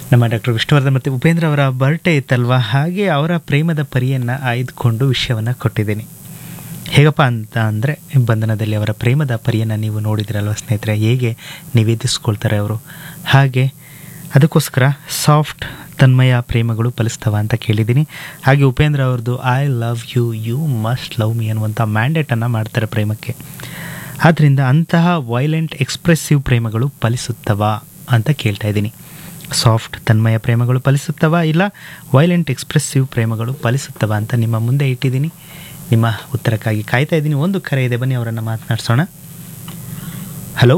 ನಮ್ಮ ಡಾಕ್ಟರ್ ವಿಷ್ಣುವರ್ಧನ್ ಮತ್ತು ಉಪೇಂದ್ರ ಅವರ ಬರ್ಡೇ ಇತ್ತಲ್ವ ಹಾಗೆ ಅವರ ಪ್ರೇಮದ ಪರಿಯನ್ನು ಆಯ್ದುಕೊಂಡು ವಿಷಯವನ್ನು ಕೊಟ್ಟಿದ್ದೀನಿ ಹೇಗಪ್ಪ ಅಂತ ಅಂದರೆ ಬಂಧನದಲ್ಲಿ ಅವರ ಪ್ರೇಮದ ಪರಿಯನ್ನು ನೀವು ನೋಡಿದಿರಲ್ವ ಸ್ನೇಹಿತರೆ ಹೇಗೆ ನಿವೇದಿಸ್ಕೊಳ್ತಾರೆ ಅವರು ಹಾಗೆ ಅದಕ್ಕೋಸ್ಕರ ಸಾಫ್ಟ್ ತನ್ಮಯ ಪ್ರೇಮಗಳು ಫಲಿಸ್ತವ ಅಂತ ಕೇಳಿದ್ದೀನಿ ಹಾಗೆ ಉಪೇಂದ್ರ ಅವ್ರದ್ದು I love you you must love me ಅನ್ನುವಂಥ ಮ್ಯಾಂಡೇಟನ್ನು ಮಾಡ್ತಾರೆ ಪ್ರೇಮಕ್ಕೆ ಆದ್ದರಿಂದ ಅಂತಹ ವೈಲೆಂಟ್ ಎಕ್ಸ್ಪ್ರೆಸಿವ್ ಪ್ರೇಮಗಳು ಫಲಿಸುತ್ತವಾ ಅಂತ ಕೇಳ್ತಾ ಇದ್ದೀನಿ ಸಾಫ್ಟ್ ತನ್ಮಯ ಪ್ರೇಮಗಳು ಫಲಿಸುತ್ತವಾ ಇಲ್ಲ ವೈಲೆಂಟ್ ಎಕ್ಸ್ಪ್ರೆಸಿವ್ ಪ್ರೇಮಗಳು ಫಲಿಸುತ್ತವಾ ಅಂತ ನಿಮ್ಮ ಮುಂದೆ ಇಟ್ಟಿದ್ದೀನಿ ನಿಮ್ಮ ಉತ್ತರಕ್ಕಾಗಿ ಕಾಯ್ತಾ ಇದ್ದೀನಿ ಒಂದು ಕರೆ ಇದೆ ಬನ್ನಿ ಅವರನ್ನು ಮಾತನಾಡಿಸೋಣ ಹಲೋ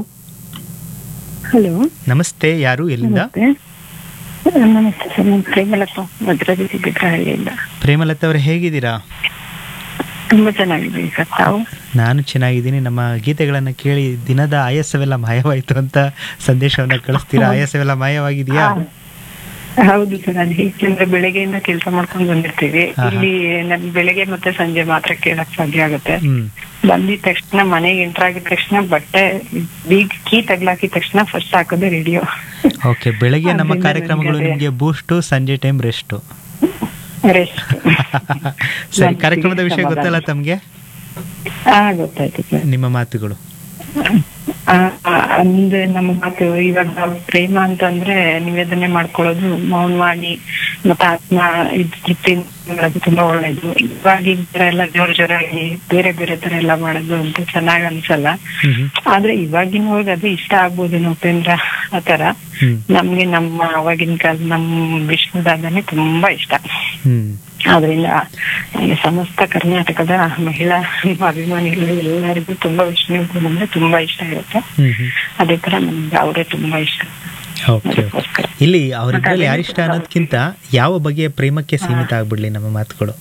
ಹಲೋ ನಮಸ್ತೆ ಯಾರು ಎಲ್ಲಿಂದ ನಮಸ್ತೆ ನಮಸ್ತೆ ಸರ್ ನಾನು ಪ್ರೇಮಲತಾ ಭದ್ರಾವತಿ ಬಿದ್ರಹಳ್ಳಿಯಿಂದ ಪ್ರೇಮಲತಾ ಅವರು ಹೇಗಿದ್ದೀರಾ ತುಂಬಾ ಚೆನ್ನಾಗಿದ್ದೀನಿ ಸರ್ ತಾವು ನಾನು ಚೆನ್ನಾಗಿದ್ದೀನಿ ನಮ್ಮ ಗೀತೆಗಳನ್ನು ಕೇಳಿ ದಿನದ ಆಯಾಸವೆಲ್ಲ ಮಾಯವಾಯಿತು ಅಂತ ಸಂದೇಶವನ್ನು ಕಳಿಸ್ತೀರಾ ಆಯಾಸವೆಲ್ಲ ಮಾಯವಾಗಿದೆಯಾ ಹೌದು ಸರ್ ಅದು ಹೇಗೆಂದ್ರೆ ಬೆಳಗ್ಗೆಯಿಂದ ಕೆಲಸ ಮಾಡ್ಕೊಂಡು ಬಂದಿರ್ತೀವಿ ಆಹಾ. ಇಲ್ಲಿ ನನ್ ಬೆಳಗ್ಗೆ ಮತ್ತೆ ಸಂಜೆ ಮಾತ್ರ ಕೇಳಕ್ ಸಾಧ್ಯ ಆಗುತ್ತೆ ಹ್ಮ್ ಬಂದಿದ ತಕ್ಷಣ ಮನೆಗೆ ಎಂಟರ್ ಆಗಿದ ತಕ್ಷಣ ಬಟ್ಟೆ ಬೀಗ ಕೀ ತಗ್ಲಾಕಿದ ತಕ್ಷಣ ಫಸ್ಟ್ ಹಾಕೋದು ರೇಡಿಯೋ ಓಕೆ ಬೆಳಗ್ಗೆ ನಮ್ಮ ಅದ್ರಿಂದ ಕಾರ್ಯಕ್ರಮಗಳು ನನಗೆ ನಿಮಗೆ ಬೂಸ್ಟು ಸಂಜೆ ಟೈಮ್ ರೆಸ್ಟು ರೆಸ್ಟ್ ಸರಿ ಕಾರ್ಯಕ್ರಮದ ವಿಷಯ ಗೊತ್ತಲ್ಲ ತಮಗೆ ಹಾ ಗೊತ್ತಾಯ್ತು ಸರ್ ನಿಮ್ಮ ಮಾತುಗಳು ಆ, ಆ, ಅಂದ್ರೆ ನಮ್ಮ ಮಾತು ಇವಾಗ ಪ್ರೇಮ ಅಂತಂದ್ರೆ ನಿವೇದನೆ ಮಾಡ್ಕೊಳ್ಳೋದು ಮೌನವಾಗಿ ಮತ್ತೆ ಆತ್ಮ ಇದ್ ಮಾಡೋದು ತುಂಬಾ ಒಳ್ಳೇದು ಇವಾಗ ಈ ತರ ಎಲ್ಲ ಜೋರ್ ಜೋರಾಗಿ ಬೇರೆ ಬೇರೆ ತರ ಎಲ್ಲ ಮಾಡೋದು ಅಂತ ಚೆನ್ನಾಗ್ ಅನ್ಸಲ್ಲ ಹ್ಮ್ ಹ್ಮ್. ಆದ್ರೆ ಇವಾಗಿನವ್ರಿಗೆ ಅದು ಇಷ್ಟ ಆಗ್ಬೋದು ಉಪೇಂದ್ರ ಆತರ ಹ್ಮ್ ನಮ್ಗೆ ನಮ್ಮ ಅವಾಗಿನ ಕಾಲ ನಮ್ ವಿಷ್ಣುದಾದನೆ ತುಂಬಾ ಇಷ್ಟ ಹ್ಮ್ ಆದ್ರಿಂದ ಈ ಸಮಸ್ತ ಕರ್ನಾಟಕದ ಮಹಿಳಾ ಅಭಿಮಾನಿಗಳು ಎಲ್ಲರಿಗೂ ತುಂಬಾ ವಿಷ್ಣು ಅಂದ್ರೆ ತುಂಬಾ ಇಷ್ಟ ಇರುತ್ತೆ ಹ್ಮ್ ಹ್ಮ್ ಅದೇ ತರ ನಮ್ಗೆ ಅವರೇ ತುಂಬಾ ಇಷ್ಟ ಓಕೆ ಅದಕ್ಕೋಸ್ಕರ ಇಲ್ಲಿ ಅವರಿದ್ರಲ್ಲಿ ಯಾರಿಷ್ಟ ಅನ್ನೋದಕ್ಕಿಂತ ಯಾವ ಬಗೆಯ ಪ್ರೇಮಕ್ಕೆ ಸೀಮಿತ ಆಗ್ಬಿಡ್ಲಿ ನಮ್ಮ ಮಾತುಗಳು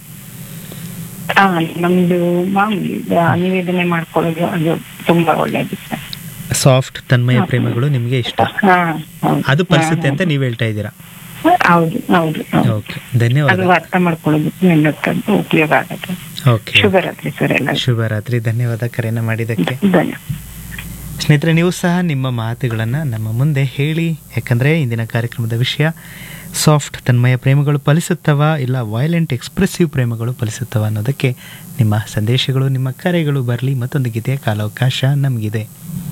ಹಾ ನಮ್ದು ಮಾಮೂಲಿ ಆ, ನಿವೇದನೆ ಮಾಡ್ಕೊಳ್ಳೋದು ಅದು ತುಂಬಾ ಒಳ್ಳೇದು ಸರ್ ಸಾಫ್ಟ್ ತನ್ಮಯ ಪ್ರೇಮಗಳು ನಿಮಗೆ ಇಷ್ಟ ಹಾ ಹೌದು. ಅದು ಪರಿಸ್ಥಿತಿ ಅಂತ ನೀವು ಹೇಳ್ತಾ ಇದ್ದೀರಾ ಹೌದು ಹೌದು ಹೌದು. ಓಕೆ ಧನ್ಯವಾದ ಅದು ಅರ್ಥ ಮಾಡ್ಕೊಳ್ಳೋದು ಹೆಣ್ಣೊತ್ತದ್ದು ಉಪಯೋಗ ಆಗುತ್ತೆ ಓಕೆ ಶುಭರಾತ್ರಿ ಸರ್ ಎಲ್ಲ ಶುಭರಾತ್ರಿ ಧನ್ಯವಾದ ಕರೆಯನ್ನು ಮಾಡಿದ್ದಕ್ಕೆ ಧನ್ಯವಾದ ಸ್ನೇಹಿತರೆ ನೀವು ಸಹ ನಿಮ್ಮ ಮಾತುಗಳನ್ನು ನಮ್ಮ ಮುಂದೆ ಹೇಳಿ ಯಾಕಂದರೆ ಇಂದಿನ ಕಾರ್ಯಕ್ರಮದ ವಿಷಯ ಸಾಫ್ಟ್ ತನ್ಮಯ ಪ್ರೇಮಗಳು ಫಲಿಸುತ್ತವಾ ಇಲ್ಲ ವೈಲೆಂಟ್ ಎಕ್ಸ್ಪ್ರೆಸಿವ್ ಪ್ರೇಮಗಳು ಫಲಿಸುತ್ತವಾ ಅನ್ನೋದಕ್ಕೆ ನಿಮ್ಮ ಸಂದೇಶಗಳು ನಿಮ್ಮ ಕರೆಗಳು ಬರಲಿ ಮತ್ತೊಂದು ಗೀತೆಯ ಕಾಲಾವಕಾಶ ನಮಗಿದೆ